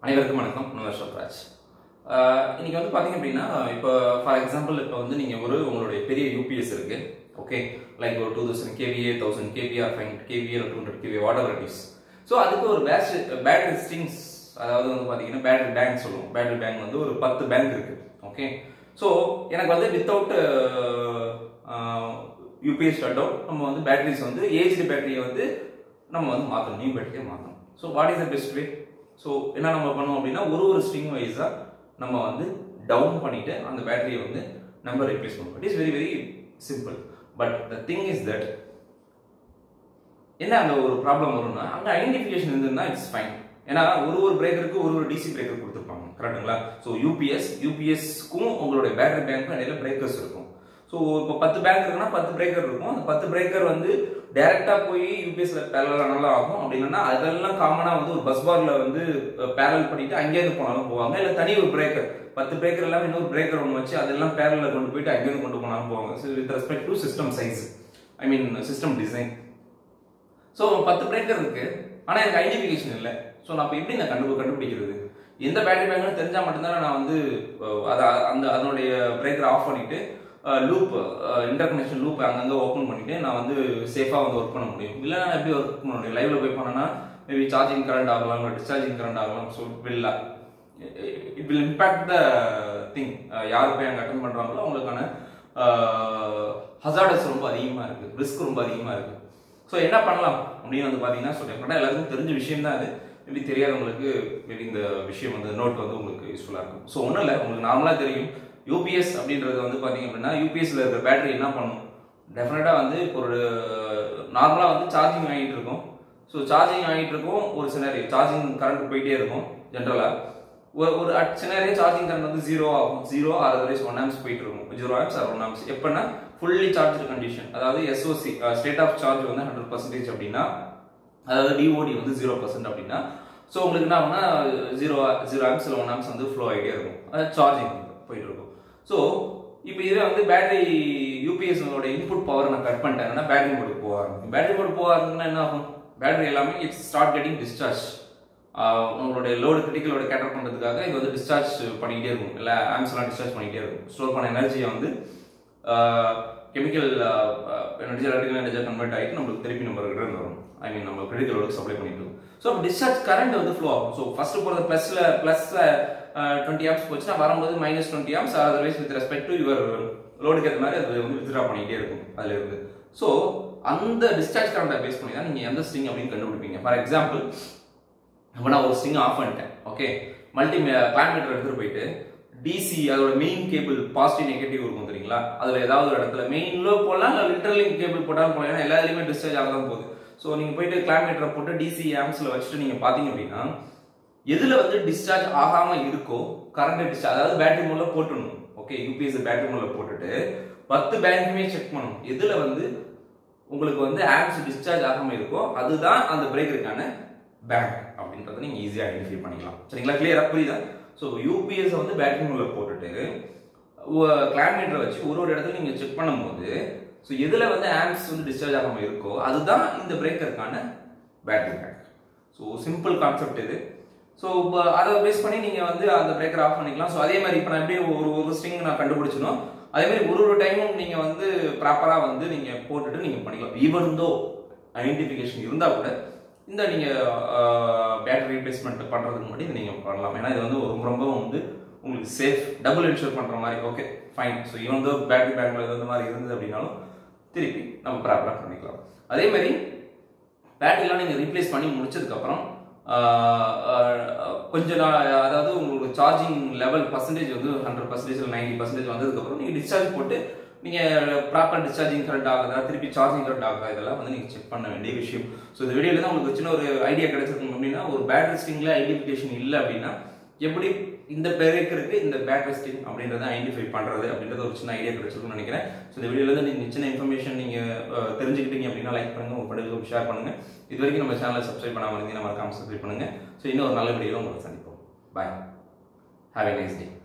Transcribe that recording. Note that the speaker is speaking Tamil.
அனைவருக்கும் வணக்கம் நான் அசோக்ராஜ் இன்னைக்கு வந்து பார்த்தீங்க அப்படின்னா இப்போ ஃபார் எக்ஸாம்பிள் இப்போ வந்து நீங்கள் ஒரு உங்களுடைய பெரிய யூபிஎஸ் இருக்கு ஓகே லைக் ஒரு two thousand KVA thousand KVR five KVA two hundred KV whatever it is so அதுக்கு ஒரு பேட்ச் பேட்டரி ஸ்ட்ரிங்ஸ் அதாவது வந்து பார்த்தீங்கன்னா பேட்டரி பேங்க் சொல்லுவோம் பேட்டரி பேங்க் வந்து ஒரு பத்து பேங்க் இருக்கு ஓகே ஸோ எனக்கு வந்து வித்தவுட் யூபிஎஸ் ஷட் அவுட் நம்ம வந்து பேட்டரிஸ் வந்து ஏஜ்டு பேட்டரியை வந்து நம்ம வந்து மாற்றணும் நியூ பேட்டரியை மாற்றணும் so what is the best way so என்ன நம்ம பண்ணுவோம் அப்படின்னா ஒரு ஒரு ஸ்ட்ரிங் வைஸாக நம்ம வந்து டவுன் பண்ணிட்டு அந்த பேட்டரியை வந்து நம்ம ரீப்ளேஸ் பண்ணுவோம் it is very very simple but the thing is that என்ன அங்கே ஒரு ப்ராப்ளம் வரும்னா அங்கே ஐடென்டிஃபிகேஷன் இருந்ததுன்னா இட்ஸ் ஃபைன் ஏன்னா ஒரு ஒரு பிரேக்கருக்கு ஒரு ஒரு டிசி பிரேக்கர் கொடுத்துருப்பாங்க கரெக்டுங்களா ஸோ யூபிஎஸ் யூபிஎஸ்க்கும் உங்களுடைய பேட்டரி பேங்க்கும் இடையில பிரேக்கர்ஸ் இருக்கும் ஸோ இப்போ பத்து பேங்க் இருக்குன்னா பத்து பிரேக்கர் இருக்கும் அந்த பத்து பிரேக்கர் வந்து டைரக்டா போய் யூபிஎஸ்ல பேரலா நல்லா ஆகும் அப்படின்னா அதெல்லாம் காமனா வந்து ஒரு பஸ் பார்ல வந்து பேரல் பண்ணிட்டு அங்கேயிருந்து போனாலும் போவாங்க இல்ல தனி ஒரு பிரேக்கர் பத்து பிரேக்கர் எல்லாம் இன்னொரு பிரேக்கர் ஒன்று வச்சு அதெல்லாம் பேரல கொண்டு போயிட்டு அங்கேயிருந்து கொண்டு போனாலும் போவாங்க so with respect to system size I mean system design so பத்து பிரேக்கர் இருக்கு ஆனா எனக்கு ஐடென்டிஃபிகேஷன் இல்லை ஸோ நான் இப்போ எப்படி நான் கண்டு கண்டுபிடிக்கிறது எந்த பேட்டரி பேங்க்னு தெரிஞ்சா மட்டும்தான் நான் வந்து அதை அந்த அதனுடைய பிரேக்கரை ஆஃப் பண்ணிட்டு லூப் இன்டர் கனெக்ஷன் லூப் அங்கங்கே ஓப்பன் பண்ணிட்டு நான் வந்து சேஃபாக வந்து ஒர்க் பண்ண முடியும் இல்லை நான் எப்படி ஒர்க் பண்ண முடியும் லைவ்ல போய் பண்ணனா மேபி சார்ஜிங் கரண்ட் ஆகலாம் இல்லை டிஸ்சார்ஜிங் கரண்ட் ஆகலாம் so will it will impact the thing யார் போய் அங்கே அட்டன் பண்ணுறாங்களோ அவங்களுக்கான ஹசார்டஸ் ரொம்ப அதிகமாக இருக்குது ரிஸ்க் ரொம்ப அதிகமாக இருக்குது ஸோ என்ன பண்ணலாம் அப்படின்னு வந்து பார்த்தீங்கன்னா ஸோ டெஃபினட்டாக எல்லாருக்கும் தெரிஞ்ச விஷயம் தான் அது மேபி தெரியாதவங்களுக்கு மேபி இந்த விஷயம் வந்து நோட் வந்து உங்களுக்கு யூஸ்ஃபுல்லாக இருக்கும் ஸோ ஒன்றும் இல்லை உங்களுக்கு நார்மலாக தெரியும் யூபிஎஸ் அப்படின்றது வந்து பார்த்தீங்க அப்படின்னா யூபிஎஸ்ல இருக்கிற பேட்டரி என்ன பண்ணும் டெஃபினட்டாக வந்து இப்போ ஒரு நார்மலாக வந்து சார்ஜிங் வாங்கிட்டு இருக்கும் ஸோ சார்ஜிங் வாங்கிட்டு இருக்கும் ஒரு சினாரி சார்ஜிங் கரண்ட் போயிட்டே இருக்கும் ஜென்ரலாக ஒரு ஒரு சினாரியே சார்ஜிங் கரண்ட் வந்து ஜீரோ ஆகும் zero or otherwise one amps போயிட்டு இருக்கும் zero amps or one amps எப்படின்னா ஃபுல்லி சார்ஜ் கண்டிஷன் அதாவது எஸ்ஓசி ஸ்டேட் ஆஃப் சார்ஜ் வந்து ஹண்ட்ரட் பர்சன்டேஜ் அப்படின்னா அதாவது டிஓடி வந்து ஜீரோ பர்சன்ட் அப்படின்னா ஸோ உங்களுக்கு என்ன ஆகும்னா ஜீரோ ஜீரோ ஆம்ஸ் இல்லை ஒன் ஆம்ஸ் வந்து ஃப்ளோ ஆகிட்டே இருக்கும் அதாவது சார்ஜிங் போயிட்டு இருக்கும் ஸோ இப்போ இதுவே வந்து பேட்டரி யூபிஎஸ் இன்புட் பவர் நான் கட் பண்ணிட்டேன்னா பேட்டரி மோடுக்கு போக ஆரம்பிக்கும் பேட்டரி மோடு போக ஆரம்பிச்சுன்னா என்ன ஆகும் பேட்டரி எல்லாமே இட்ஸ் ஸ்டார்ட் கெட்டிங் டிஸ்சார்ஜ் உங்களுடைய லோடு கிரிட்டிக்கலோட கேட்டர் பண்ணுறதுக்காக இது வந்து டிஸ்சார்ஜ் பண்ணிக்கிட்டே இருக்கும் இல்லை ஆம்ஸ்லாம் டிஸ்சார்ஜ் பண்ணிக்கிட்டே இருக்கும் ஸ்டோர் பண்ண எனர்ஜியை வந்து chemical energy electrical energy convert ஆகிட்டு நம்மளுக்கு திருப்பி நம்ம ரிட்டர்ன் வரும் ஐ மீன் நம்ம கிரிட்டிக்கலோட சப்ளை பண்ணிட்டு இருக்கோம் ஸோ டிஸ்சார்ஜ் கரண்ட் வந்து ஃப்ளோ ஆகும் ஸோ ஃபர்ஸ்ட் போகிறது ப்ளஸ்ல ப்ளஸ்ல டுவெண்ட்டி ஆம்ஸ் போச்சுன்னா வரும்போது minus twenty amps otherwise with respect to your லோடுக்கு ஏற்ற மாதிரி அது வந்து வித்ட்ரா பண்ணிக்கிட்டே இருக்கும் அதுல இருந்து ஸோ அந்த டிஸ்சார்ஜ் கரண்ட்டை பேஸ் பண்ணி தான் நீங்கள் எந்த ஸ்ட்ரிங் அப்படின்னு கண்டுபிடிப்பீங்க ஃபார் எக்ஸாம்பிள் இப்போ நான் ஒரு ஸ்ட்ரிங் ஆஃப் பண்ணிட்டேன் ஓகே மல்டி கிளாமீட்டர் எடுத்துகிட்டு போயிட்டு டிசி அதோட மெயின் கேபிள் பாசிட்டிவ் நெகட்டிவ் இருக்கும் தெரியுங்களா அதில் ஏதாவது ஒரு இடத்துல மெயின்லோ போடலாம் இல்லை லிட்டரலிங் கேபிள் போட்டாலும் போகலாம் ஏன்னா எல்லா இதுலையுமே டிஸ்சார்ஜ் ஆக தான் போகுது ஸோ நீங்கள் போயிட்டு கிளாமீட்டரை போட்டு டிசி ஆம்ஸில் வச்சுட்டு நீங்கள் பார்த்தீங்க அப்படின்னா எதுல வந்து டிஸ்சார்ஜ் ஆகாம இருக்கோ கரண்ட் டிஸ்சார்ஜ் அதாவது பேட்டரி மோட்ல போட்டுடணும் ஓகே யூபிஎஸ் பேட்டரி மோட்ல போட்டுட்டு பத்து பேங்க்குமே செக் பண்ணணும் எதுல வந்து உங்களுக்கு வந்து ஆப்ஸ் டிஸ்சார்ஜ் ஆகாம இருக்கோ அதுதான் அந்த பிரேக்கருக்கான பேங்க் அப்படின்றத நீங்க ஈஸியா ஐடென்டிஃபை பண்ணிக்கலாம் சரிங்களா கிளியரா புரியுதா ஸோ யூபிஎஸ் வந்து பேட்டரி மோட்ல போட்டுட்டு கிளாமீட்டரை வச்சு ஒரு ஒரு இடத்துல நீங்க செக் பண்ணும்போது ஸோ எதுல வந்து ஆம்ஸ் வந்து டிஸ்சார்ஜ் ஆகாம இருக்கோ அதுதான் இந்த பிரேக்கருக்கான battery bank so simple concept இது ஸோ இப்போ அதை பேஸ் பண்ணி நீங்கள் வந்து அந்த பிரேக்கர் ஆஃப் பண்ணிக்கலாம் ஸோ அதே மாதிரி இப்போ நான் எப்படி ஒரு ஒரு ஸ்ட்ரிங் நான் கண்டுபிடிச்சணும் அதே மாதிரி ஒரு ஒரு டைமும் நீங்கள் வந்து ப்ராப்பராக வந்து நீங்கள் போட்டுட்டு நீங்கள் பண்ணிக்கலாம் ஈவன் தோ ஐடென்டிஃபிகேஷன் இருந்தால் கூட இந்த நீங்கள் பேட்டரி ரீப்ளேஸ்மெண்ட் பண்ணுறதுக்கு முன்னாடி நீங்கள் பண்ணலாம் ஏன்னா இது வந்து ரொம்ப ரொம்ப வந்து உங்களுக்கு சேஃப் டபுள் இன்ஷூர் பண்ணுற மாதிரி okay fine so even though battery பேங்க்ல இந்த மாதிரி இருந்தது அப்படின்னாலும் திருப்பி நம்ம ப்ராப்பராக பண்ணிக்கலாம் அதே மாதிரி பேட்டரிலாம் நீங்கள் ரீப்ளேஸ் பண்ணி முடிச்சதுக்கப்புறம் கொஞ்சம் அதாவது உங்களுக்கு சார்ஜிங் லெவல் பர்சன்டேஜ் வந்து ஹண்ட்ரட் பர்சன்டேஜ் நைன்டி பர்சன்டேஜ் வந்ததுக்கப்புறம் நீங்கள் டிஸ்சார்ஜ் போட்டு நீங்கள் ப்ராப்பர் டிஸ்சார்ஜிங் கரண்ட் ஆகுதா திருப்பி சார்ஜிங் கரண்ட் ஆகுதா இதெல்லாம் வந்து நீங்கள் செக் பண்ண வேண்டிய விஷயம் ஸோ இந்த வீடியோவில் தான் உங்களுக்கு சின்ன ஒரு ஐடியா கிடைச்சிருக்கும் அப்படின்னா ஒரு பேட்டரி ஸ்ட்ரிங்கில் ஐடென்டிஃபிகேஷன் இல்லை அப்படின்னா எப்படி இந்த பிரேக்கருக்கு இந்த பேட்டரி ஸ்ட்ரிங் அப்படின்றத ஐடென்டிஃபை பண்ணுறது அப்படின்றது ஒரு சின்ன ஐடியா கிடைச்சிருக்கும்னு நினைக்கிறேன் ஸோ இந்த வீடியோவில் நீங்கள் சின்ன இன்ஃபர்மேஷன் நீங்கள் தெரிஞ்சுக்கிட்டீங்க அப்படின்னா லைக் பண்ணுங்கள் உங்கள் படிகளுக்கு ஷேர் பண்ணுங்கள் இது வரைக்கும் நம்ம சேனலை சப்ஸ்கிரைப் பண்ணாமல் இருந்தீங்கன்னா மறக்காமல் சப்ஸ்கிரைப் பண்ணுங்கள் ஸோ இன்னும் ஒரு நல்ல வீடியோவில் உங்களை சந்திப்போம் பாய் ஹாவ் எ நைஸ் டே